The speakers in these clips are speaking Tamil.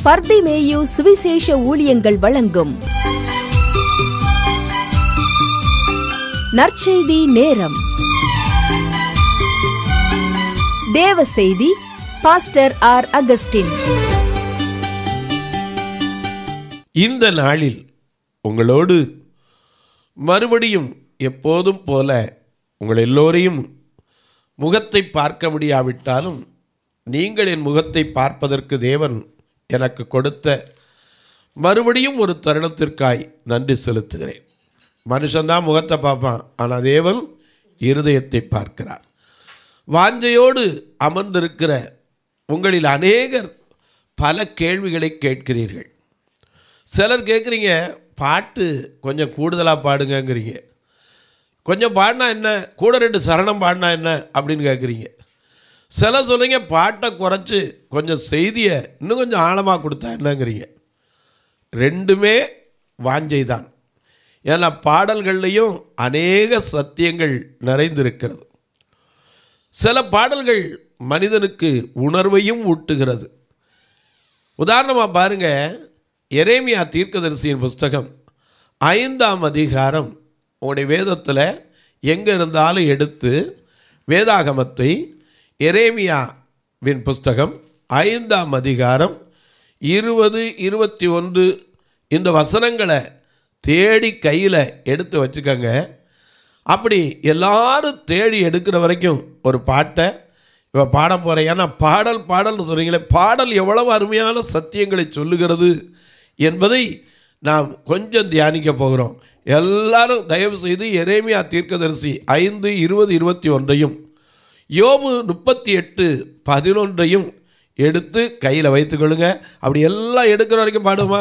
பர்திமேயு சுவிசேஷ ஊழியங்கள் வழங்கும் நற்செய்தி நேரம் தேவ செய்தி பாஸ்டர் ஆர் அகஸ்டின் இந்த நாளில் உங்களோடு மறுபடியும் எப்போதும் போல உங்கள் எல்லோரையும் முகத்தை பார்க்க முடியாவிட்டாலும் நீங்கள் என் முகத்தை பார்ப்பதற்கு தேவன் எனக்கு கொடுத்த மறுபடியும் ஒரு தருணத்திற்காய் நன்றி செலுத்துகிறேன் மனுஷன்தான் முகத்தை பார்ப்பான் ஆனால் தேவன் இருதயத்தை பார்க்கிறார் வாஞ்சையோடு அமர்ந்திருக்கிற உங்களில் அநேகர் பல கேள்விகளை கேட்கிறீர்கள் சிலர் கேட்குறீங்க பாட்டு கொஞ்சம் கூடுதலாக பாடுங்கங்கிறீங்க கொஞ்சம் பாடினா என்ன கூட ரெண்டு சரணம் பாடினா என்ன அப்படின்னு கேட்குறீங்க சிலர் சொல்கிறீங்க பாட்டை குறைச்சி கொஞ்சம் செய்தியை இன்னும் கொஞ்சம் ஆழமாக கொடுத்தா என்னங்கிறீங்க ரெண்டுமே வாஞ்சை தான் ஏன்னா பாடல்கள்லையும் அநேக சத்தியங்கள் நிறைந்திருக்கிறது சில பாடல்கள் மனிதனுக்கு உணர்வையும் ஊட்டுகிறது உதாரணமாக பாருங்க எரேமியா தீர்க்கதரிசியின் புஸ்தகம் ஐந்தாம் அதிகாரம் உங்களுடைய வேதத்தில் எங்கே இருந்தாலும் எடுத்து வேதாகமத்தை எரேமியாவின் புஸ்தகம் ஐந்தாம் அதிகாரம் இருபது இருபத்தி ஒன்று இந்த வசனங்களை தேடி கையில் எடுத்து வச்சுக்கோங்க அப்படி எல்லாரும் தேடி எடுக்கிற வரைக்கும் ஒரு பாட்டை இவ பாட போகிறேன் ஏன்னா பாடல் பாடல்னு சொல்கிறீங்களே பாடல் எவ்வளவு அருமையான சத்தியங்களை சொல்லுகிறது என்பதை நாம் கொஞ்சம் தியானிக்க போகிறோம் எல்லாரும் தயவு செய்து எரேமியா தீர்க்கதரிசி ஐந்து இருபது இருபத்தி ஒன்றையும் யோபு முப்பத்தி எட்டு பதினொன்றையும் எடுத்து கையில் வைத்துக்கொள்ளுங்க அப்படி எல்லாம் எடுக்கிற வரைக்கும் பாடுமா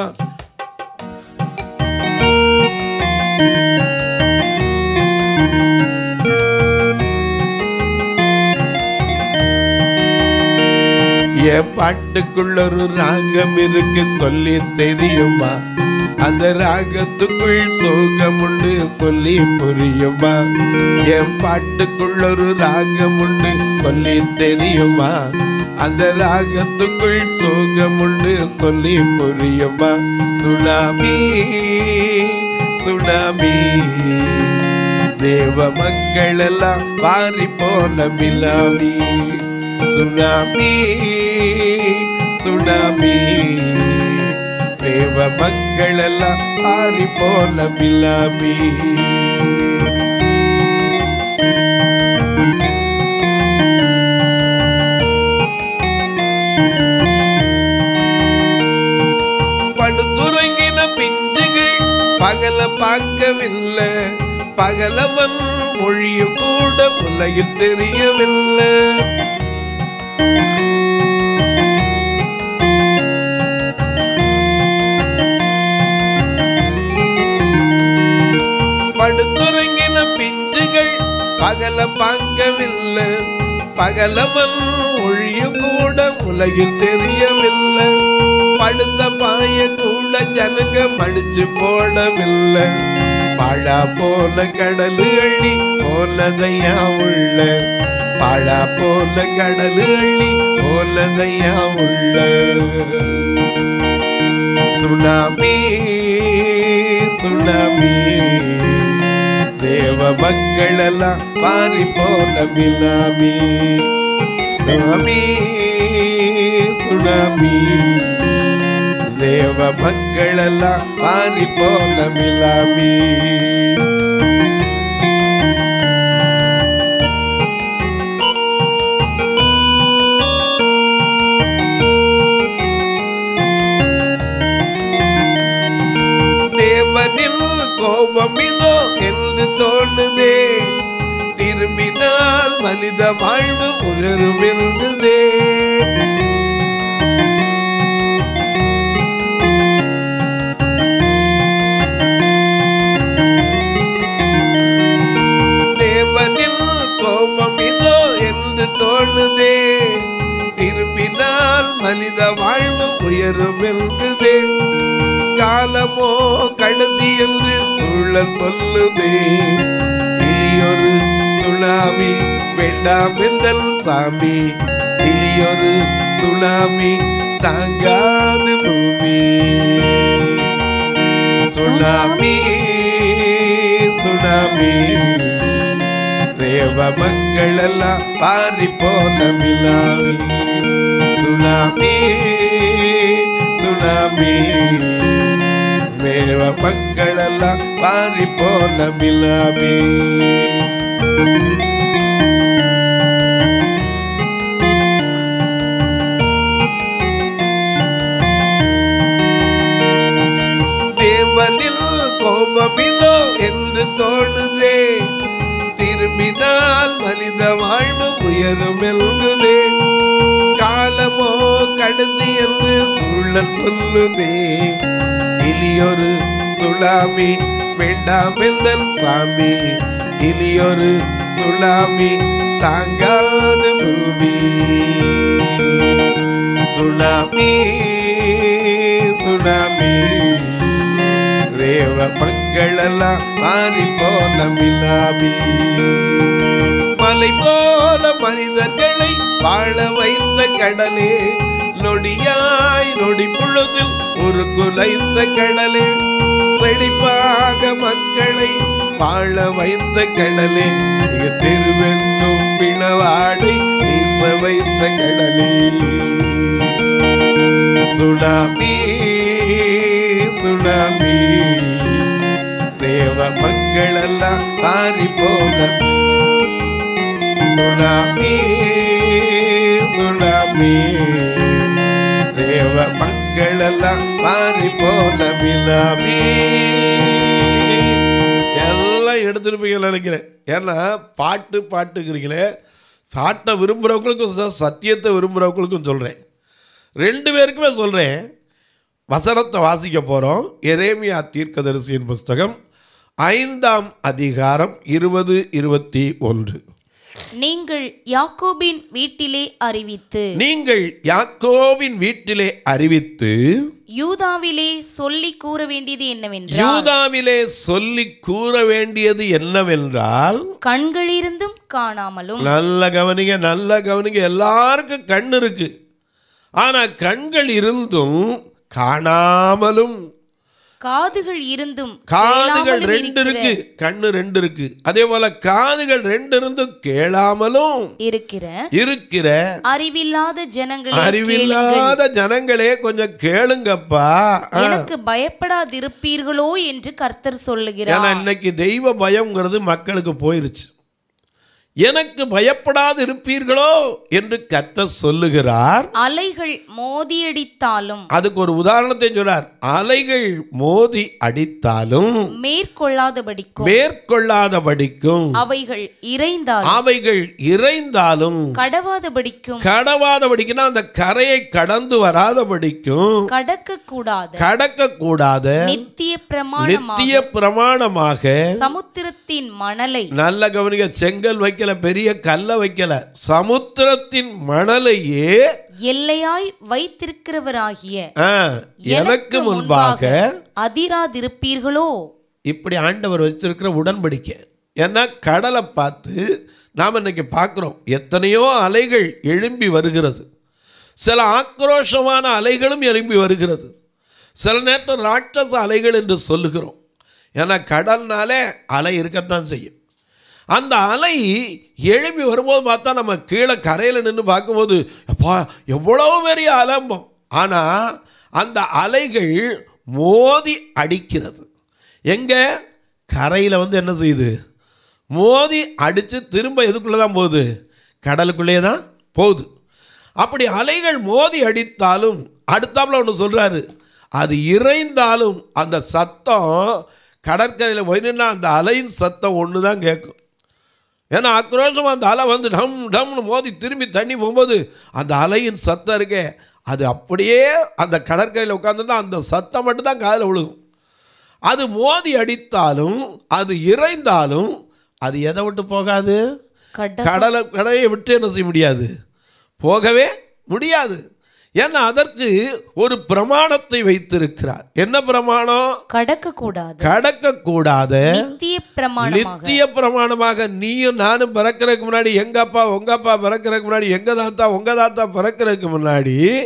என் பாட்டுக்குள்ள ஒரு ராகம் இருக்கு சொல்லி தெரியுமா அந்த ராகத்துக்குள் சோகம் உண்டு சொல்லி புரியுமா என் பாட்டுக்குள்ள ஒரு ராகம் உண்டு சொல்லி தெரியுமா அந்த ராகத்துக்குள் சோகம் உண்டு சொல்லி புரியுமா சுனாமி சுனாமி தேவ மக்கள் எல்லாம் பாரி போல மிலாமி சுனாமி சுனாமி தேவ மக்கள் எல்லாம் ஆறி போல மிலாமி படுத்துறங்கின பிஞ்சுகள் பகல பார்க்கவில்லை பகலவன் மொழியும் கூட உலகில் தெரியவில்லை படுத்துறங்கின பிஞ்சுகள் பகல பார்க்கவில்லை பகலவன் ஒழியும் கூட உலகில் தெரியவில்லை படுத்த பாய கூட ஜனங்க மடிச்சு போடவில்லை பழா போல கடலு அள்ளி போலதையா உள்ள பழா போல கடலு அள்ளி போலதையா உள்ள சுனாமி சுனாமி தேவ மக்கள் எல்லாம் பாரி போல மிலாமி சுனாமி சுனாமி தேவ மக்கள் எல்லாம் பாரி போல மிலாமி தேவனில் கோபம் இதோ என்று தோணுதே திரும்பினால் மனித வாழ்வு உயரும் என்றுதே தேவனில் கோபம் இதோ என்று தோணுதே திரும்பினால் மனித வாழ்வு உயரும் என்றுதே காலமோ கடைசி என்று சூழல் சொல்லுதே இனியொரு சுனாமி வேண்டாம் என்றல் சாமி இனியொரு சுனாமி தாங்காது பூமி சுனாமி சுனாமி தேவ மக்கள் எல்லாம் பாரி போன மிலாவி சுனாமி சுனாமி தேவ மக்கள் எல்லாம் பாரி போன மிலாவி தேவனில் கோபமிதோ என்று தோணுதே திரும்பினால் மனித வாழ்வு உயரும் எழுதுதே காலமோ கடைசி என்று சூழல் சொல்லுதே இனியொரு சுனாமி வேண்டாம் எந்தன் சாமி இனியொரு சுனாமி தாங்காத பூமி சுனாமி சுனாமி தேவ மக்கள் எல்லாம் மாறி போன மிலாமி மலை போல மனிதர்களை வாழ வைத்த கடலே நொடியாய் நொடி பொழுதில் ஒரு குலைந்த கடலே செழிப்பாக மக்களை வாழ வைத்த கடலே இங்க திருவெங்கும் பிணவாடை வீச வைத்த கடலே சுனாமி சுனாமி தேவ மக்கள் எல்லாம் மாறி போன சுனாமி சுனாமி தேவ மக்கள் எல்லாம் மாறி போன மிலாமி எல்லாம் எடுத்துருப்பீங்கன்னு நினைக்கிறேன் ஏன்னா பாட்டு பாட்டுங்கிறீங்களே பாட்டை விரும்புகிறவங்களுக்கும் ச- சத்தியத்தை விரும்புகிறவங்களுக்கும் சொல்கிறேன் ரெண்டு பேருக்குமே சொல்கிறேன் வசனத்தை வாசிக்க போகிறோம் எரேமியா தீர்க்கதரிசியின் புஸ்தகம் ஐந்தாம் அதிகாரம் இருபது இருபத்தி ஒன்று நீங்கள் யாக்கோபின் வீட்டிலே அறிவித்து நீங்கள் யாக்கோவின் வீட்டிலே அறிவித்து யூதாவிலே சொல்லி கூற வேண்டியது என்னவென்றால் யூதாவிலே சொல்லி கூற வேண்டியது என்னவென்றால் கண்களிருந்தும் காணாமலும் நல்ல கவனிங்க நல்ல கவனிங்க எல்லாருக்கும் கண் இருக்கு ஆனா கண்கள் இருந்தும் காணாமலும் காதுகள் இருந்தும் காதுகள் கேளாமலும் ரெண்டு இருக்கிற- இருக்கு கண்ணு ரெண்டு இருக்கு அதே போல காதுகள் ரெண்டு இருந்தும் கேளாமலும் இருக்கிற இருக்கிற அறிவில்லாத ஜனங்களே கேளுங்கள். அறிவில்லாத ஜனங்களே கொஞ்சம் கேளுங்கப்பா ஆ. எனக்கு பயப்படாதிருப்பீர்களோ என்று கர்த்தர் ஏன்னா சொல்லுகிறார் இன்னைக்கு தெய்வ பயம்ங்கிறது மக்களுக்கு போயிருச்சு எனக்கு பயப்படாது இருப்பீர்களோ என்று கத்த சொல்லுகிறார் அலைகள் மோதியடித்தாலும் அதுக்கு ஒரு உதாரணத்தை சொல்றார் அலைகள் மோதி அடித்தாலும் மேற்கொள்ளாதபடிக்கும் மேற்கொள்ளாதபடிக்கும் அவைகள் இறைந்தாலும் அவைகள் இறைந்தாலும் கடவாதபடிக்கும் கடவாதபடிக்குன்னா அந்த கரையை கடந்து வராதபடிக்கும் கடக்க கூடாத கடக்க கூடாத நித்திய பிரமாணமாக நித்திய பிரமாணமாக சமுத்திரத்தின் மணலை நல்ல கவனிக்க செங்கல் வைக்கல பெரிய கல்ல வைக்கல சமுத்திரத்தின் மணலையே எல்லையாய் வைத்திருக்கிறவராகிய ஆ, எனக்கு முன்பாக அதிராதிருப்பீர்களோ இப்படி ஆண்டவர் வச்சிருக்கிற உடன்படிக்கை ஏன்னா கடலை பார்த்து நாம் இன்னைக்கு பார்க்குறோம் எத்தனையோ அலைகள் எழும்பி வருகிறது சில ஆக்ரோஷமான அலைகளும் எழும்பி வருகிறது சில நேரத்தில் ராட்சச அலைகள் என்று சொல்லுகிறோம் ஏன்னா கடல்னாலே அலை இருக்கத்தான் செய்யும் அந்த அலை எழும்பி வரும்போது பார்த்தா நம்ம கீழே கரையில் நின்று பார்க்கும்போது அப்பா எவ்வளோ பெரிய அலம்பம் ஆனால் அந்த அலைகள் மோதி அடிக்கிறது எங்கே கரையில் வந்து என்ன செய்யுது மோதி அடித்து திரும்ப எதுக்குள்ளே தான் போகுது கடலுக்குள்ளே தான் போகுது அப்படி அலைகள் மோதி அடித்தாலும் அடுத்தாப்புல ஒன்று சொல்கிறாரு அது இறைந்தாலும் அந்த சத்தம் கடற்கரையில் போய் நின்னா அந்த அலையின் சத்தம் ஒன்று தான் கேட்கும் ஏன்னா ஆக்ரோஷமாக அந்த அலை வந்து டம் டம்னு மோதி திரும்பி தண்ணி போகும்போது அந்த அலையின் சத்தம் இருக்கே அது அப்படியே அந்த கடற்கரையில் உட்காந்துருந்தா அந்த சத்தம் மட்டும்தான் காதில் விழுகும் அது மோதி அடித்தாலும் அது இறைந்தாலும் அது எதை விட்டு போகாது கட கடலை கடையை விட்டு என்ன செய்ய முடியாது போகவே முடியாது ஏன்னா அதற்கு ஒரு பிரமாணத்தை வைத்திருக்கிறார் என்ன பிரமாணம் கடக்க கூடாது கடக்க கூடாத நித்திய பிரமாணமாக நித்திய பிரமாணமாக நீயும் நானும் பிறக்கிறதுக்கு முன்னாடி எங்க அப்பா உங்க அப்பா பிறக்கிறதுக்கு முன்னாடி எங்க தாத்தா உங்க தாத்தா பிறக்கிறதுக்கு முன்னாடி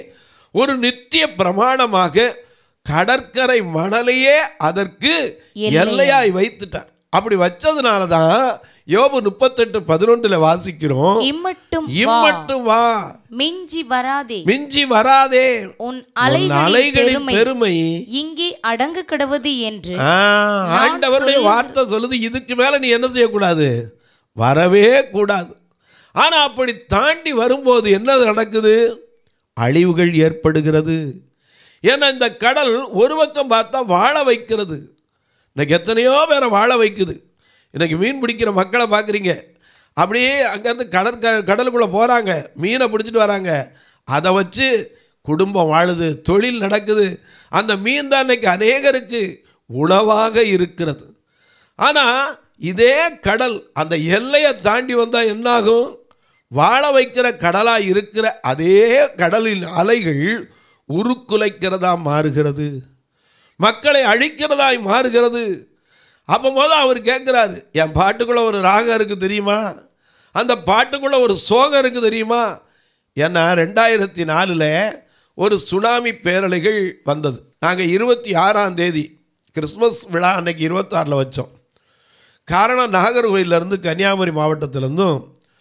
ஒரு நித்திய பிரமாணமாக கடற்கரை மணலையே அதற்கு எல்லையாய் வைத்துட்டார் அப்படி வச்சதுனால தான் யோபு முப்பத்தெட்டு பதினொன்றுல வாசிக்கிறோம் இம்மட்டும் வா இம்மட்டும் வா மிஞ்சி வராதே மிஞ்சி வராதே உன் உன் அலைகளின் அலைகளின் பெருமை பெருமை இங்கே அடங்க கிடவது என்று ஆ, ஆண்டவருடைய வார்த்தை சொல்லுது இதுக்கு மேல நீ என்ன செய்யக்கூடாது வரவே கூடாது ஆனா அப்படி தாண்டி வரும்போது என்ன நடக்குது அழிவுகள் ஏற்படுகிறது ஏன்னா இந்த கடல் ஒரு பக்கம் பார்த்தா வாழ வைக்கிறது இன்னைக்கு எத்தனையோ பேரை வாழ வைக்குது இன்னைக்கு மீன் பிடிக்கிற மக்களை பார்க்குறீங்க அப்படியே அங்கேருந்து கடற்க கடலுக்குள்ளே போகிறாங்க மீனை பிடிச்சிட்டு வராங்க அதை வச்சு குடும்பம் வாழுது தொழில் நடக்குது அந்த மீன் தான் இன்னைக்கு அநேகருக்கு உணவாக இருக்கிறது ஆனால் இதே கடல் அந்த எல்லையை தாண்டி வந்தால் என்னாகும் வாழ வைக்கிற கடலாக இருக்கிற அதே கடலின் அலைகள் உருக்குலைக்கிறதா மாறுகிறது மக்களை அழிக்கிறதாய் மாறுகிறது அப்போ போது அவர் கேட்குறாரு என் பாட்டுக்குள்ளே ஒரு ராகம் இருக்குது தெரியுமா அந்த பாட்டுக்குள்ளே ஒரு சோகம் இருக்குது தெரியுமா ஏன்னா ரெண்டாயிரத்தி நாலில் ஒரு சுனாமி பேரலைகள் வந்தது நாங்கள் இருபத்தி ஆறாம் தேதி கிறிஸ்மஸ் விழா அன்னைக்கு இருபத்தாறில் வச்சோம் காரணம் நாகர்கோயிலேருந்து கன்னியாகுமரி மாவட்டத்திலேருந்தும்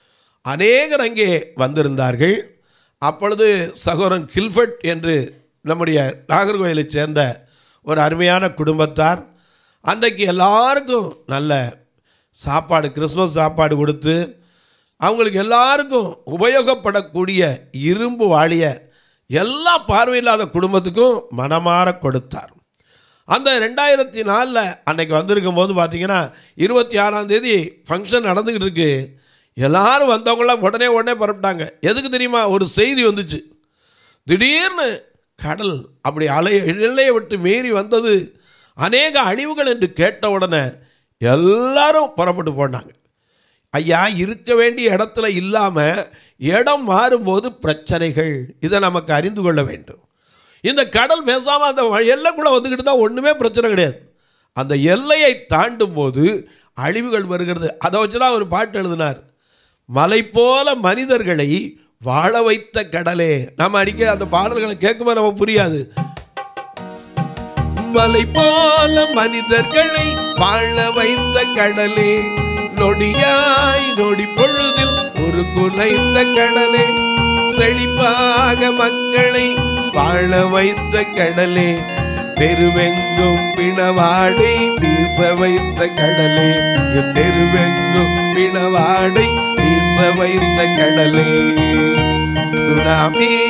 அநேகர் அங்கே வந்திருந்தார்கள் அப்பொழுது சகோதரன் கில்ஃபர்ட் என்று நம்முடைய நாகர்கோயிலைச் சேர்ந்த ஒரு அருமையான குடும்பத்தார் அன்றைக்கு எல்லாருக்கும் நல்ல சாப்பாடு கிறிஸ்மஸ் சாப்பாடு கொடுத்து அவங்களுக்கு எல்லாருக்கும் உபயோகப்படக்கூடிய இரும்பு வாளிய எல்லா பார்வையில்லாத குடும்பத்துக்கும் மனமாற கொடுத்தார் அந்த ரெண்டாயிரத்தி நாலில் அன்னைக்கு வந்திருக்கும் போது பார்த்தீங்கன்னா இருபத்தி ஆறாம் தேதி ஃபங்க்ஷன் நடந்துக்கிட்டு இருக்கு எல்லாரும் வந்தவங்களாம் உடனே உடனே புறப்பட்டாங்க எதுக்கு தெரியுமா ஒரு செய்தி வந்துச்சு திடீர்னு கடல் அப்படி அலை எல்லையை விட்டு மீறி வந்தது அநேக அழிவுகள் என்று கேட்ட உடனே எல்லாரும் புறப்பட்டு போனாங்க ஐயா இருக்க வேண்டிய இடத்துல இல்லாமல் இடம் மாறும்போது பிரச்சனைகள் இதை நமக்கு அறிந்து கொள்ள வேண்டும் இந்த கடல் பேசாமல் அந்த எல்லைக்குள்ளே வந்துக்கிட்டு தான் ஒன்றுமே பிரச்சனை கிடையாது அந்த எல்லையை தாண்டும் போது அழிவுகள் வருகிறது அதை வச்சு தான் ஒரு பாட்டு எழுதினார் மலை போல மனிதர்களை வாழ வைத்த கடலே நம்ம அடிக்க அந்த பாடல்களை கேட்கும்போது நமக்கு புரியாது மலை போல மனிதர்களை வாழ வைத்த கடலே நொடியாய் நொடி பொழுதில் ஒரு குலைந்த கடலே செழிப்பாக மக்களை வாழ வைத்த கடலே தெருவெங்கும் பிணவாடை வீச வைத்த கடலே தெருவெங்கும் பிணவாடை வீச வைத்த கடலே சுனாமி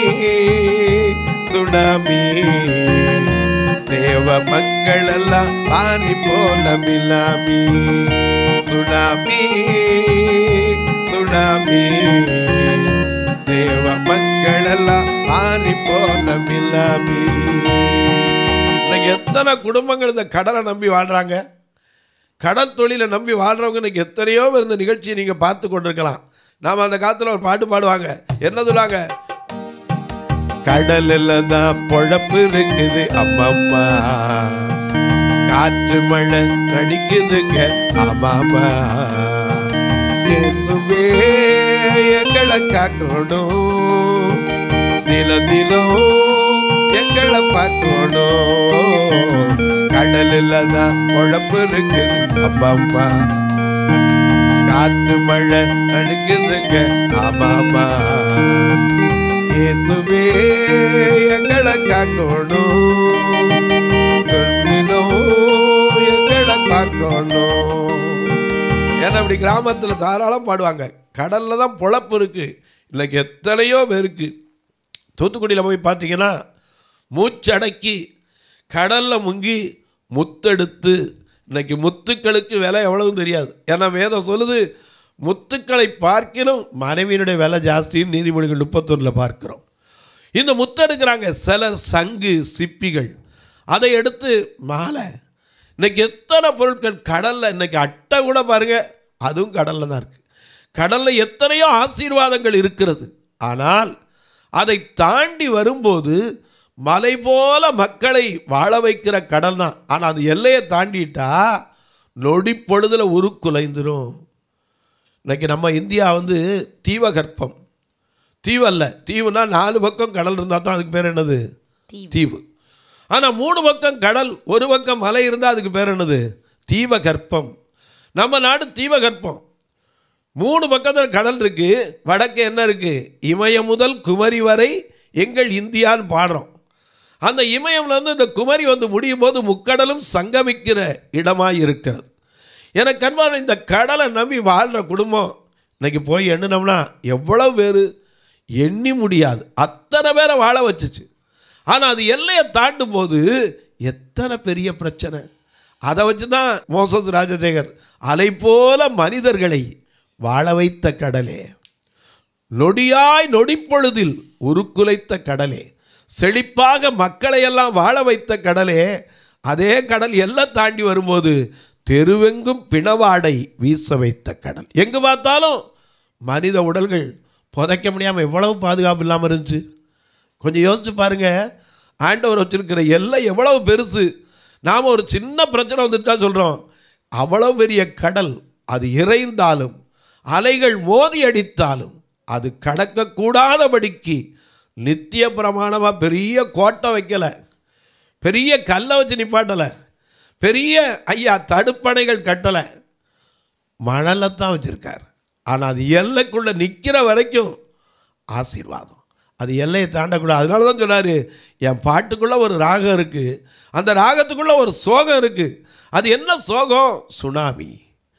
சுனாமி தேவ மக்கள் எல்லாம் பாரி போல மிலாமி சுனாமி சுனாமி தேவ மக்கள் எல்லாம் பாரி போல மிலாமி இன்னைக்கு எத்தனை குடும்பங்கள் இந்த கடலை நம்பி வாழ்றாங்க கடல் தொழிலை நம்பி வாழ்றவங்க இன்னைக்கு எத்தனையோ பேர் இந்த நிகழ்ச்சியை நீங்க பார்த்து கொண்டிருக்கலாம் நாம அந்த காலத்துல ஒரு பாட்டு பாடுவாங்க என்ன சொல்லுவாங்க கடல்ல தான் பொழப்பு இருக்குது அம்மம்மா காற்று மழை நடிக்குதுங்க ஆமாமா இயேசுவே எங்களை காக்கணும் தினம் தினம் எங்களை பார்க்கணும் கடலில் தான் பொழப்பு இருக்குது அம்மம்மா காத்து மழை நடுக்குதுங்க ஆமாமா இயேசுவே எங்களை காக்கணும் தினம் எங்களை பார்க்கணும் ஏன்னா இப்படி கிராமத்தில் தாராளம் பாடுவாங்க கடலில் தான் பொழப்பு இருக்குது இன்னைக்கு எத்தனையோ பேருக்கு தூத்துக்குடியில் போய் பார்த்தீங்கன்னா மூச்சடக்கி கடலில் முங்கி முத்தெடுத்து இன்னைக்கு முத்துக்களுக்கு விலை எவ்வளவும் தெரியாது ஏன்னா வேதம் சொல்லுது முத்துக்களை பார்க்கிலும் மனைவியினுடைய விலை ஜாஸ்தின்னு நீதிமொழிகள் முப்பத்தொன்னில் பார்க்கிறோம் இந்த முத்தெடுக்கிறாங்க சிலர் சங்கு சிப்பிகள் அதை எடுத்து மாலை இன்னைக்கு எத்தனை பொருட்கள் கடலில் இன்னைக்கு அட்டை கூட பாருங்க அதுவும் கடலில் தான் இருக்குது கடலில் எத்தனையோ ஆசீர்வாதங்கள் இருக்கிறது ஆனால் அதை தாண்டி வரும்போது மலை போல மக்களை வாழ வைக்கிற கடல் தான் ஆனால் அது எல்லையை தாண்டிட்டா நொடி பொழுதில் உருக்குலைந்துரும் இன்னைக்கு நம்ம இந்தியா வந்து தீவகற்பம் தீவு அல்ல தீவுனா நாலு பக்கம் கடல் இருந்தால் தான் அதுக்கு பேர் என்னது தீவு. தீவு ஆனால் மூணு பக்கம் கடல் ஒரு பக்கம் மலை இருந்தால் அதுக்கு பேர் என்னது தீவகற்பம் நம்ம நாடு தீவகற்பம் மூணு பக்கத்தில் கடல் இருக்கு வடக்கு என்ன இருக்கு இமயம் முதல் குமரி வரை எங்கள் இந்தியான்னு பாடுறோம் அந்த இமயம்ல இருந்து இந்த குமரி வந்து முடியும் போது முக்கடலும் சங்கமிக்கிற இடமாய் இருக்கிறது எனக்கு அன்பான இந்த கடலை நம்பி வாழ்கிற குடும்பம் இன்னைக்கு போய் எண்ணினோம்னா எவ்வளவு பேர் எண்ணி முடியாது அத்தனை பேரை வாழ வச்சுச்சு ஆனால் அது எல்லையை தாண்டும் போது எத்தனை பெரிய பிரச்சனை அதை வச்சு தான் மோசஸ் ராஜசேகர் அலை போல மனிதர்களை வாழ வைத்த கடலே நொடியாய் நொடிப்பொழுதில் உருக்குலைத்த கடலே செழிப்பாக மக்களையெல்லாம் வாழ வைத்த கடலே அதே கடல் எல்லாம் தாண்டி வரும்போது தெருவெங்கும் பிணவாடை வீச வைத்த கடல் எங்கு பார்த்தாலும் மனித உடல்கள் புதைக்க முடியாமல் எவ்வளவு பாதுகாப்பு இல்லாமல் இருந்துச்சு கொஞ்சம் யோசிச்சு பாருங்க ஆண்டவர் வச்சிருக்கிற எல்லை எவ்வளவு பெருசு நாம் ஒரு சின்ன பிரச்சனை வந்துட்டா சொல்கிறோம் அவ்வளவு பெரிய கடல் அது இறைந்தாலும் அலைகள் மோதி அடித்தாலும் அது கடக்கக்கூடாதபடிக்கு நித்திய பிரமாணமாக பெரிய கோட்டை வைக்கலை பெரிய கல்லை வச்சு நிப்பாட்டலை பெரிய ஐயா தடுப்பணைகள் கட்டலை மணலை தான் வச்சுருக்கார் ஆனால் அது எல்லைக்குள்ளே நிற்கிற வரைக்கும் ஆசீர்வாதம் அது எல்லையை தாண்டக்கூடாது அதனால தான் சொன்னார் என் பாட்டுக்குள்ளே ஒரு ராகம் இருக்குது அந்த ராகத்துக்குள்ளே ஒரு சோகம் இருக்குது அது என்ன சோகம் சுனாமி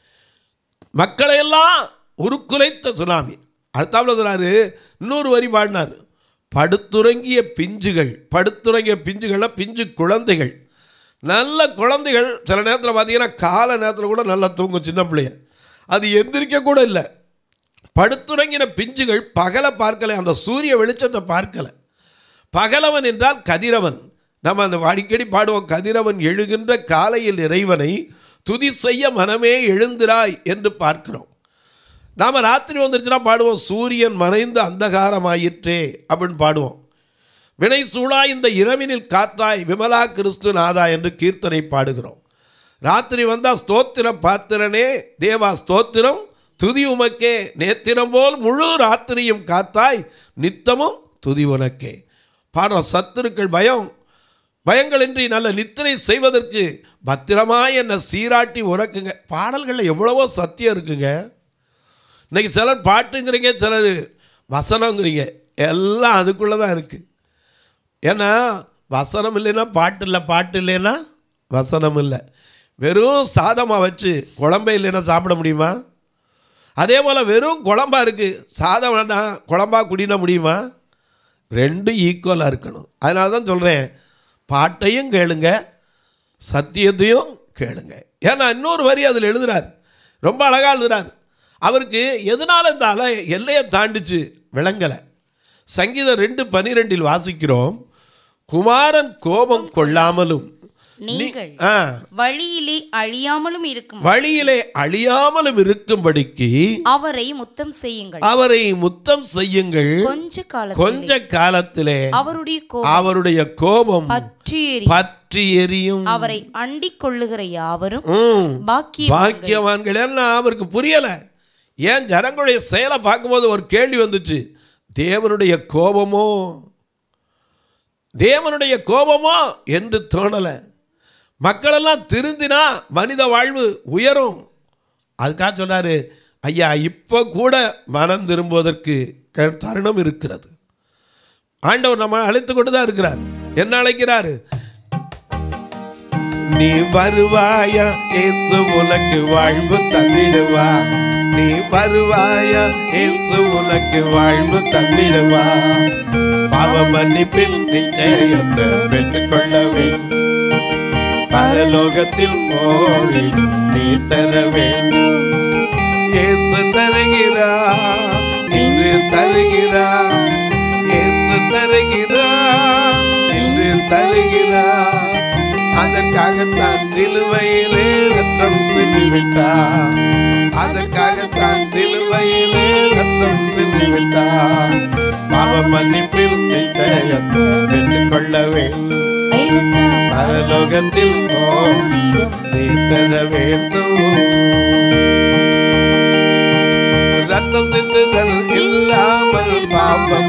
மக்களையெல்லாம் உருக்குலைத்த சுனாமி அடுத்தாப்புல சொல்றாரு இன்னொரு வரி பாடினார் படுத்துறங்கிய பிஞ்சுகள் படுத்துறங்கிய பிஞ்சுகள்னா பிஞ்சு குழந்தைகள் நல்ல குழந்தைகள் சில நேரத்தில் பார்த்தீங்கன்னா காலை நேரத்தில் கூட நல்லா தூங்கும் சின்ன பிள்ளைய அது எந்திரிக்க கூட இல்லை படுத்துறங்கின பிஞ்சுகள் பகலை பார்க்கலை அந்த சூரிய வெளிச்சத்தை பார்க்கலை பகலவன் என்றால் கதிரவன் நம்ம அந்த அடிக்கடி பாடுவோம் கதிரவன் எழுகின்ற காலையில் இறைவனை துதி செய்ய மனமே எழுந்திராய் என்று பார்க்கிறோம் நாம் ராத்திரி வந்துருச்சுன்னா பாடுவோம் சூரியன் மறைந்து அந்தகாரமாயிற்றே அப்படின்னு பாடுவோம் வினை சூழா இந்த இரவினில் காத்தாய் விமலா கிறிஸ்து நாதா என்று கீர்த்தனை பாடுகிறோம் ராத்திரி வந்தால் ஸ்தோத்திர பாத்திரனே தேவா ஸ்தோத்திரம் துதி உமக்கே நேத்திரம் போல் முழு ராத்திரியும் காத்தாய் நித்தமும் துதி உனக்கே பாடுறோம் சத்துருக்கள் பயம் பயங்களின்றி நல்ல நித்திரை செய்வதற்கு பத்திரமாய் என்னை சீராட்டி உறக்குங்க பாடல்களில் எவ்வளவோ சத்தியம் இருக்குங்க இன்னைக்கு சிலர் பாட்டுங்கிறீங்க சிலர் வசனங்கிறீங்க எல்லாம் அதுக்குள்ளே தான் இருக்குது ஏன்னா வசனம் இல்லைன்னா பாட்டு இல்லை பாட்டு இல்லைன்னா வசனம் இல்லை வெறும் சாதமாக வச்சு குழம்பே இல்லைன்னா சாப்பிட முடியுமா அதே போல் வெறும் குழம்பா இருக்குது சாதம் வேணாம் குழம்பா குடினா முடியுமா ரெண்டும் ஈக்குவலாக இருக்கணும் அதனால தான் சொல்கிறேன் பாட்டையும் கேளுங்க சத்தியத்தையும் கேளுங்க ஏன்னா இன்னொரு வரி அதில் எழுதுறார் ரொம்ப அழகாக எழுதுறார் அவருக்கு எதனால இந்த அலை எல்லையை தாண்டிச்சு விளங்கலை சங்கீதம் ரெண்டு பனிரெண்டில் வாசிக்கிறோம் குமாரன் கோபம் கொள்ளாமலும் நீங்கள் ஆ வழியிலே அழியாமலும் இருக்கும் வழியிலே அழியாமலும் இருக்கும்படிக்கு அவரை முத்தம் செய்யுங்கள் அவரை முத்தம் செய்யுங்கள் கொஞ்ச காலத்தில் கொஞ்ச காலத்திலே அவருடைய கோபம் அவருடைய கோபம் பற்றி எரி பற்றி எரியும் அவரை அண்டிக் கொள்ளுகிற யாவரும் ம். பாக்கியம் பாக்கியவான்கள் என்ன அவருக்கு புரியல ஏன் ஜனங்களுடைய செயலை பார்க்கும்போது ஒரு கேள்வி வந்துச்சு தேவனுடைய கோபமோ தேவனுடைய கோபமோ என்று தோணலை மக்களெல்லாம் திருந்தினா மனித வாழ்வு உயரும் அதுக்காக சொன்னாரு ஐயா இப்போ கூட மனம் திரும்புவதற்கு க- தருணம் இருக்கிறது ஆண்டவர் நம்ம அழைத்து கொண்டு தான் இருக்கிறார் என்ன அழைக்கிறாரு நீ வருவாயா இயேசு உனக்கு வாழ்வு தந்திடுவா நீ வருவாயா இயேசு உனக்கு வாழ்வு தந்திடுவா பாவ மன்னிப்பில் நிச்சயத்தை பெற்றுக்கொள்ள வேண்டும் பரலோகத்தில் போரில் நீ தர வேண்டும் இயேசு தருகிறா இன்று தருகிறா இயேசு தருகிறா இன்று தருகிறா அதற்காகத்தான் சிலுவையிலே ரத்தம் சிந்திவிட்டார் அதற்காகத்தான் சிலுவையிலே ரத்தம் சிந்திவிட்டார் பாவ மன்னிப்பில் நிச்சயத்தை பெற்றுக்கொள்ள வேண்டும் ஐலசா பரலோகத்தில் போரி நீ தர வேண்டும் ரத்தம் சிந்துதல் இல்லாமல் பாவ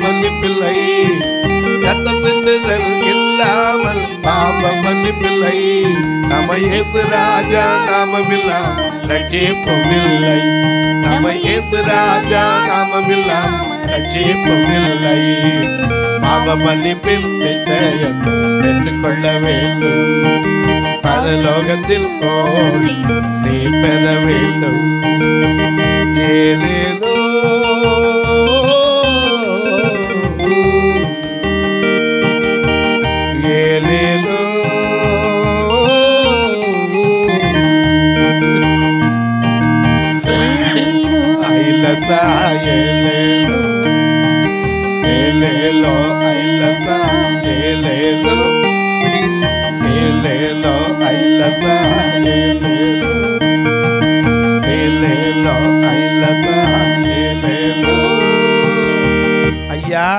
மன்னிப்பில்லை நம்ம இயேசு ராஜா நாமமில்லா ரட்சிப்பும் இல்லை நம்ம இயேசு ராஜா நாமமில்லா ரட்சிப்பும் இல்லை பாவ மன்னிப்பில் நிச்சயத்தை பெற்றுக்கொள்ள வேண்டும் பரலோகத்தில் ஓடி நீ பெற வேண்டும் ஏனேனோ ஏலேலோ ஐலசா ஏலேலோ ஏலேலோ ஐலசா ஏலேலோ ஏலேலோ ஐலசா ஏலேலோ ஏலேலோ ஐலசா ஏலேலோ ஐயா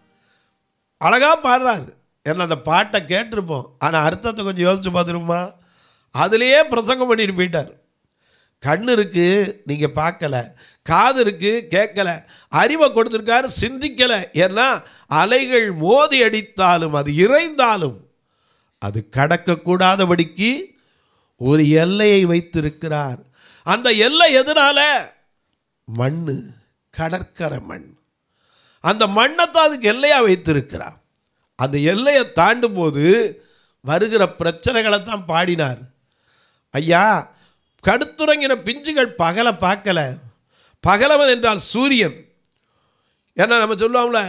அழகா பாடுறாரு ஏன்னா அந்த பாட்டை கேட்டிருப்போம் ஆனால் அர்த்தத்தை கொஞ்சம் யோசிச்சு பார்த்துருமா அதுலேயே பிரசங்கம் பண்ணிட்டு போயிட்டார் கண்ணு இருக்கு நீங்கள் பார்க்கல காது இருக்கு கேட்கல அறிவை கொடுத்துருக்காரு சிந்திக்கலை ஏன்னா அலைகள் மோதி அடித்தாலும் அது இறைந்தாலும் அது கடக்கக்கூடாதபடிக்கு ஒரு எல்லையை வைத்திருக்கிறார் அந்த எல்லை எதனால மண்ணு கடற்கரை மண் அந்த மண்ணை அதுக்கு எல்லையாக வைத்திருக்கிறார் அந்த எல்லையை தாண்டும் போது வருகிற பிரச்சனைகளை தான் பாடினார் ஐயா கடுத்துறங்கின பிஞ்சுகள் பகலை பார்க்கல பகலவன் என்றால் சூரியன் ஏன்னா நம்ம சொல்லுவோம்ல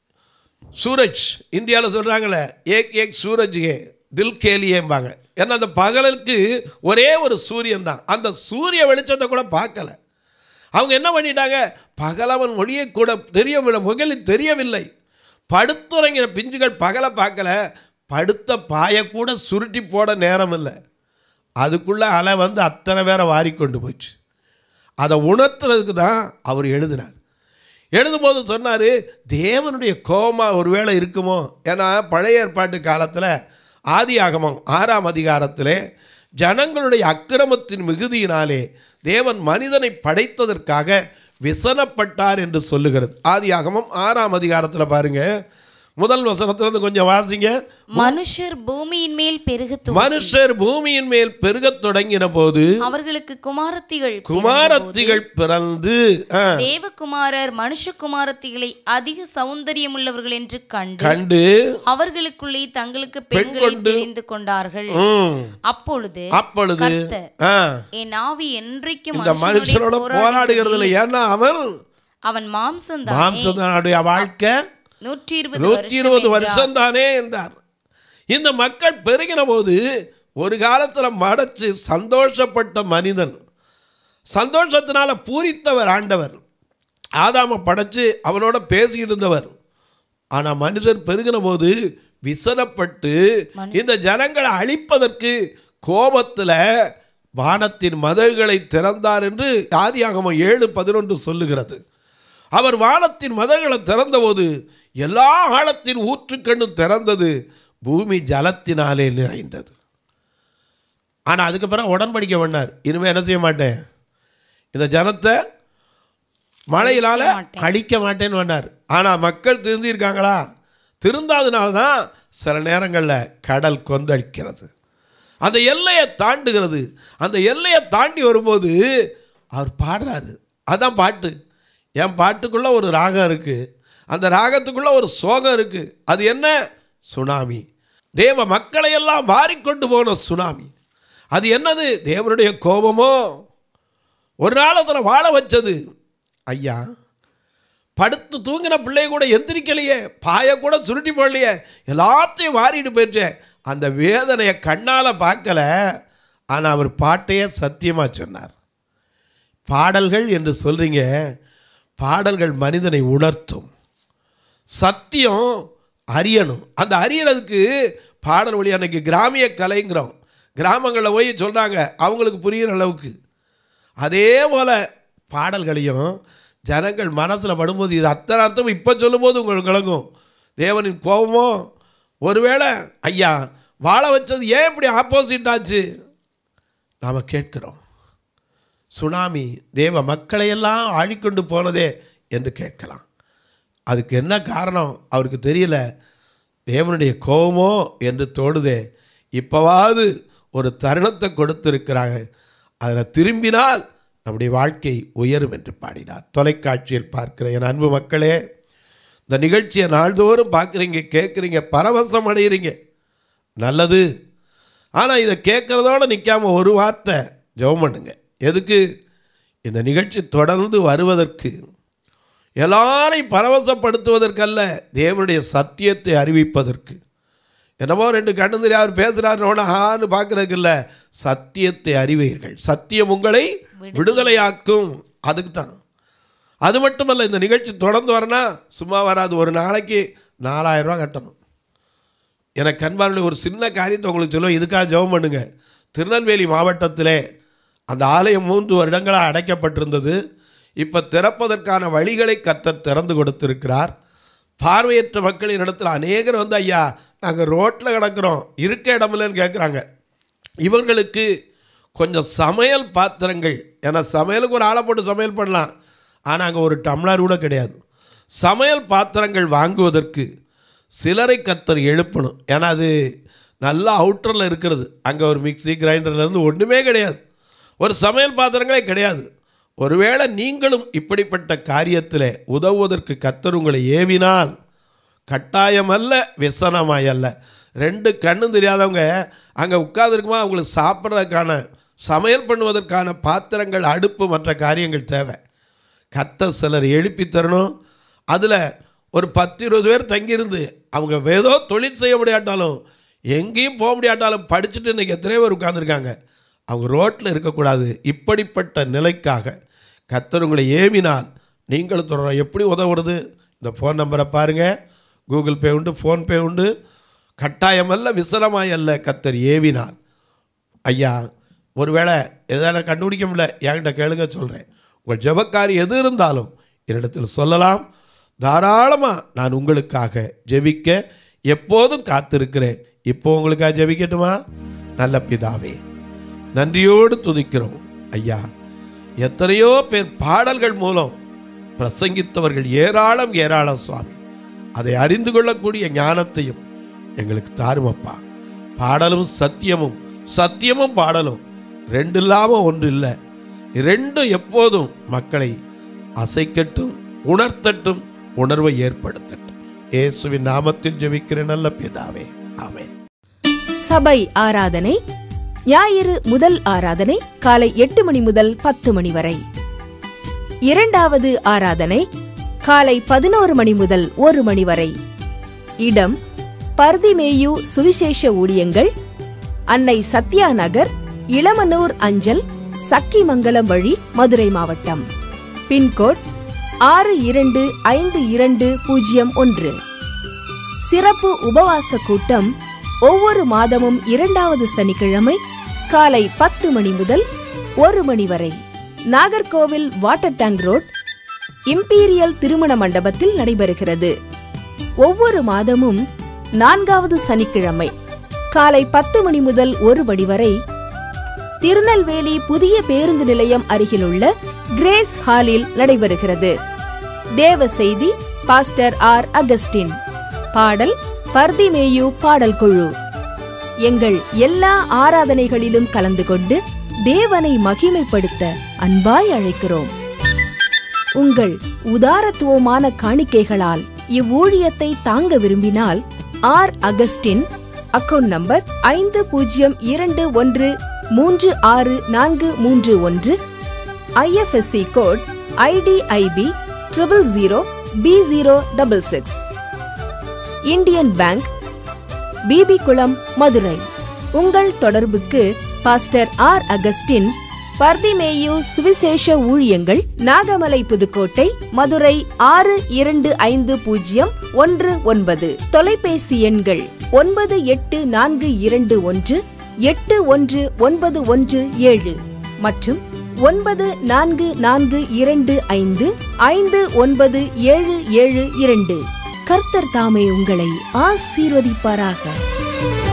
சூரஜ் இந்தியாவில் சொல்கிறாங்களே ஏக் ஏக் சூரஜ்கே தில் கேலியேம்பாங்க ஏன்னா அந்த பகலுக்கு ஒரே ஒரு சூரியன் தான் அந்த சூரிய வெளிச்சத்தை கூட பார்க்கல அவங்க என்ன பண்ணிட்டாங்க பகலவன் ஒளியை கூட தெரியவில்லை முகலில் தெரியவில்லை படுத்துறங்கின பிஞ்சுகள் பகலை பார்க்கல படுத்த பாயை கூட சுருட்டி போட நேரம் இல்லை அதுக்குள்ளே அலை வந்து அத்தனை பேரை வாரிக்கொண்டு போச்சு அதை உணர்த்துறதுக்கு தான் அவர் எழுதினார் எழுதும்போது சொன்னார் தேவனுடைய கோபமா ஒருவேளை இருக்குமோ ஏன்னா பழைய ஏற்பாட்டு காலத்தில் ஆதி ஆகமம் ஆறாம் அதிகாரத்திலே ஜனங்களுடைய அக்கிரமத்தின் மிகுதியினாலே தேவன் மனிதனை படைத்ததற்காக விசனப்பட்டார் என்று சொல்லுகிறது ஆதி ஆகமம் ஆறாம் அதிகாரத்தில் பாருங்க முதல் வசனத்திலிருந்து கொஞ்சம் வாசிங்க மனுஷர் பூமியின் மேல் பெருக மனுஷர் பூமியின் மேல் பெருகத் தொடங்கின போது அவர்களுக்கு குமாரத்திகள் குமாரத்திகள் பிறந்து ஆ, தேவகுமாரர் மனுஷகுமாரத்திகளை அதிக சௌந்தரியம் உள்ளவர்கள் என்று கண்டு கண்டு அவர்களுக்குள்ளே தங்களுக்கு பெண்களை தெரிந்து கொண்டார்கள் ம், அப்பொழுது அப்பொழுது கர்த்தர், ஆ, என் ஆவி என்றைக்கும் இந்த மனுஷனோட போராடுகிறது இல்லை ஏன்னா அவன் அவன் மாம்சம் மாம்சனுடைய வாழ்க்கை நூற்றி இருபது நூற்றி இருபது வருஷம் தானே என்றார் இந்த மக்கள் பெருகின போது ஒரு காலத்தில் மடைச்சு சந்தோஷப்பட்ட மனிதன் சந்தோஷத்தினால பூரித்தவர் ஆண்டவர் ஆதாம படைச்சு அவனோட பேசிக்கிட்டு இருந்தவர் ஆனால் மனுஷர் பெருகின போது விசனப்பட்டு இந்த ஜனங்களை அழிப்பதற்கு கோபத்தில் வானத்தின் மதகுகளை திறந்தார் என்று ஆதியாகமம் ஏழு பதினொன்று சொல்லுகிறது அவர் வானத்தின் மதகுகளை திறந்தபோது எல்லா ஆழத்தின் ஊற்றுக்கண்ணும் திறந்தது பூமி ஜலத்தினாலே நிறைந்தது ஆனால் அதுக்கப்புறம் உடன்படிக்கை பண்ணார் இனிமேல் என்ன செய்ய மாட்டேன் இந்த ஜனத்தை மழையினால அழிக்க மாட்டேன்னு பண்ணார் ஆனால் மக்கள் திருந்திருக்காங்களா திருந்தாதனால தான் சில நேரங்களில் கடல் கொந்தளிக்கிறது அந்த எல்லையை தாண்டுகிறது அந்த எல்லையை தாண்டி வரும்போது அவர் பாடுறாரு அதான் பாட்டு என் பாட்டுக்குள்ளே ஒரு ராகம் இருக்குது அந்த ராகத்துக்குள்ளே ஒரு சோகம் இருக்குது அது என்ன சுனாமி தேவ மக்களையெல்லாம் வாரிக்கொண்டு போன சுனாமி அது என்னது தேவனுடைய கோபமோ ஒரு நாளத்தில் வாழ வச்சது ஐயா படுத்து தூங்கின பிள்ளை கூட எந்திரிக்கலையே பாய கூட சுருட்டி போடலையே எல்லாத்தையும் வாரிட்டு போயிடுச்சே அந்த வேதனையை கண்ணால் பார்க்கல ஆனால் அவர் பாட்டையே சத்தியமாக சொன்னார் பாடல்கள் என்று சொல்கிறீங்க பாடல்கள் மனிதனை உணர்த்தும் சத்தியம் அறியணும் அந்த அறியறதுக்கு பாடல் வழி அன்னைக்கு கிராமிய கலைங்கிறோம் கிராமங்களில் போய் சொல்கிறாங்க அவங்களுக்கு புரிகிற அளவுக்கு அதே போல் பாடல்களையும் ஜனங்கள் மனசில் படும்போது இது அத்தனை அர்த்தம் இப்போ சொல்லும்போது உங்களுக்கு விளங்கும் தேவனின் கோபமோ ஒருவேளை ஐயா வாழ வச்சது ஏன் இப்படி ஆப்போசிட் ஆச்சு நாம் கேட்கிறோம் சுனாமி தேவ மக்களையெல்லாம் ஆழிக்கொண்டு போனதே என்று கேட்கலாம் அதுக்கு என்ன காரணம் அவருக்கு தெரியல தேவனுடைய கோபமோ என்று தோடுதே இப்போவாவது ஒரு தருணத்தை கொடுத்திருக்கிறாங்க அதில் திரும்பினால் நம்முடைய வாழ்க்கை உயரும் என்று பாடினார் தொலைக்காட்சியில் பார்க்கிற என் அன்பு மக்களே இந்த நிகழ்ச்சியை நாள்தோறும் பார்க்குறீங்க கேட்குறீங்க பரவசம் அடைகிறீங்க நல்லது ஆனால் இதை கேட்குறதோடு நிற்காம ஒரு வார்த்தை ஜெபம் பண்ணுங்க எதுக்கு இந்த நிகழ்ச்சி தொடர்ந்து வருவதற்கு எல்லாரையும் பரவசப்படுத்துவதற்கல்ல தேவனுடைய சத்தியத்தை அறிவிப்பதற்கு என்னமோ ரெண்டு கண்ணு தெரியாது அவர் பேசுகிறாருன்னு ஆன்னு பார்க்குறதுக்கு இல்லை சத்தியத்தை அறிவீர்கள் சத்தியம் உங்களை விடுதலையாக்கும் அதுக்கு தான் அது மட்டுமல்ல இந்த நிகழ்ச்சி தொடர்ந்து வரனா சும்மா வராது ஒரு நாளைக்கு நாலாயிரம் ரூபா கட்டணும் எனக்கு அன்பார்களை ஒரு சின்ன காரியத்தை உங்களுக்கு சொல்லுவோம் இதுக்காக ஜெபம் பண்ணுங்க திருநெல்வேலி மாவட்டத்திலே அந்த ஆலயம் மூன்று வருடங்களாக அடைக்கப்பட்டிருந்தது இப்போ திறப்பதற்கான வழிகளை கர்த்தர் திறந்து கொடுத்திருக்கிறார் பார்வையற்ற மக்களின் இடத்துல அநேகர் வந்து ஐயா நாங்கள் ரோட்டில் கிடக்கிறோம் இருக்க இடமில்லன்னு கேட்குறாங்க இவங்களுக்கு கொஞ்சம் சமையல் பாத்திரங்கள் ஏன்னா சமையலுக்கு ஒரு ஆளை போட்டு சமையல் பண்ணலாம் ஆனால் அங்கே ஒரு டம்ளர் கூட கிடையாது சமையல் பாத்திரங்கள் வாங்குவதற்கு சிலரை கத்தர் எழுப்பணும் ஏன்னா அது நல்ல அவுட்டரில் இருக்கிறது அங்கே ஒரு மிக்ஸி கிரைண்டர்லேருந்து ஒன்றுமே கிடையாது ஒரு சமையல் பாத்திரங்களே கிடையாது ஒருவேளை நீங்களும் இப்படிப்பட்ட காரியத்தில் உதவுவதற்கு கத்தர் உங்களை ஏவினால் கட்டாயமல்ல விசனமாயல்ல ரெண்டு கண்ணும் தெரியாதவங்க அங்கே உட்காந்துருக்குமா அவங்களுக்கு சாப்பிட்றதுக்கான சமையல் பண்ணுவதற்கான பாத்திரங்கள் அடுப்பு மற்ற காரியங்கள் தேவை கத்த சிலர் எழுப்பி தரணும் அதில் ஒரு பத்து இருபது பேர் தங்கியிருந்து அவங்க ஏதோ தொழில் செய்ய முடியாட்டாலும் எங்கேயும் போக முடியாட்டாலும் படிச்சுட்டு இன்றைக்கி எத்தனை பேர் உட்காந்துருக்காங்க அவங்க ரோட்டில் இருக்கக்கூடாது இப்படிப்பட்ட நிலைக்காக கத்தர் உங்களை ஏவினால் நீங்களும் தொடரும் எப்படி உதவுறது இந்த ஃபோன் நம்பரை பாருங்கள் கூகுள் பே உண்டு ஃபோன்பே உண்டு கட்டாயமல்ல விசலமாய் அல்ல கத்தர் ஏவினார் ஐயா ஒருவேளை எதாவது கண்டுபிடிக்க முடியல என்கிட்ட கேளுங்க சொல்கிறேன் உங்கள் ஜெபக்காரி எது இருந்தாலும் என்னிடத்தில் சொல்லலாம் தாராளமாக நான் உங்களுக்காக ஜெபிக்க எப்போதும் காத்திருக்கிறேன் இப்போ உங்களுக்காக ஜெபிக்கட்டுமா நல்ல பிதாவே நன்றியோடு துதிக்கிறோம் ஐயா எத்தனையோ பேர் பாடல்கள் மூலம் பிரசங்கித்தவர்கள் ஏராளம் ஏராளம் சுவாமி அதை அறிந்து கொள்ளக்கூடிய ஞானத்தையும் எங்களுக்கு தாருமப்பா பாடலும் சத்தியமும் சத்தியமும் பாடலும் ரெண்டு இல்லாமல் ஒன்று இல்லை ரெண்டும் எப்போதும் மக்களை அசைக்கட்டும் உணர்த்தட்டும் உணர்வை ஏற்படுத்தட்டும் இயேசுவின் நாமத்தில் ஜெபிக்கிற நல்ல பிதாவே ஆமென் சபை ஆராதனை ஞாயிறு முதல் ஆராதனை காலை எட்டு மணி முதல் பத்து மணி வரை இரண்டாவது ஆராதனை காலை பதினோரு மணி முதல் ஒரு மணி வரை இடம் பர்திமேயு சுவிசேஷ ஊழியங்கள் அன்னை சத்யா நகர் இளமனூர் அஞ்சல் சக்கிமங்கலம் வழி மதுரை மாவட்டம் பின்கோட் ஆறு இரண்டு ஐந்து இரண்டு பூஜ்ஜியம் ஒன்று சிறப்பு உபவாச கூட்டம் ஒவ்வொரு மாதமும் இரண்டாவது சனிக்கிழமை காலை பத்து மணி முதல் ஒரு மணி வரை Nagercoil water tank road imperial திருமண மண்டபத்தில் நடைபெறுகிறது ஒவ்வொரு மாதமும் நான்காவது சனிக்கிழமை காலை பத்து மணி முதல் ஒரு மணி வரை திருநெல்வேலி புதிய பேருந்து நிலையம் அருகிலுள்ள கிரேஸ் ஹாலில் நடைபெறுகிறது தேவ செய்தி பாஸ்டர் ஆர் அகஸ்டின் பாடல் பர்திமேயு பாடல் குழு எங்கள் எல்லா ஆராதனைகளிலும் கலந்து கொண்டு தேவனை மகிமைப்படுத்த அன்பாய் அழைக்கிறோம் உங்கள் உதாரத்துவமான காணிக்கைகளால் இவ்வூழியத்தை தாங்க விரும்பினால் ஆர் அகஸ்டின் அக்கவுண்ட் நம்பர் ஐந்து பூஜ்ஜியம் இரண்டு ஒன்று மூன்று ஆறு நான்கு மூன்று ஒன்று IFSC code IDIB triple zero B zero double six Indian bank Bibi Kulam Madurai உங்கள் தொடர்புக்கு பாஸ்டர் ஆர் அகஸ்டின் பர்திமேயு சுவிசேஷ ஊழியங்கள் நாகமலை புதுக்கோட்டை மதுரை ஆறு இரண்டு ஐந்து பூஜ்ஜியம் ஒன்று ஒன்பது தொலைபேசி எண்கள் ஒன்பது எட்டு நான்கு இரண்டு ஒன்று எட்டு ஒன்று ஒன்பது ஒன்று ஏழு மற்றும் ஒன்பது நான்கு நான்கு இரண்டு ஐந்து ஐந்து ஒன்பது ஏழு ஏழு இரண்டு கர்த்தர் தாமே உங்களை ஆசீர்வதிப்பாராக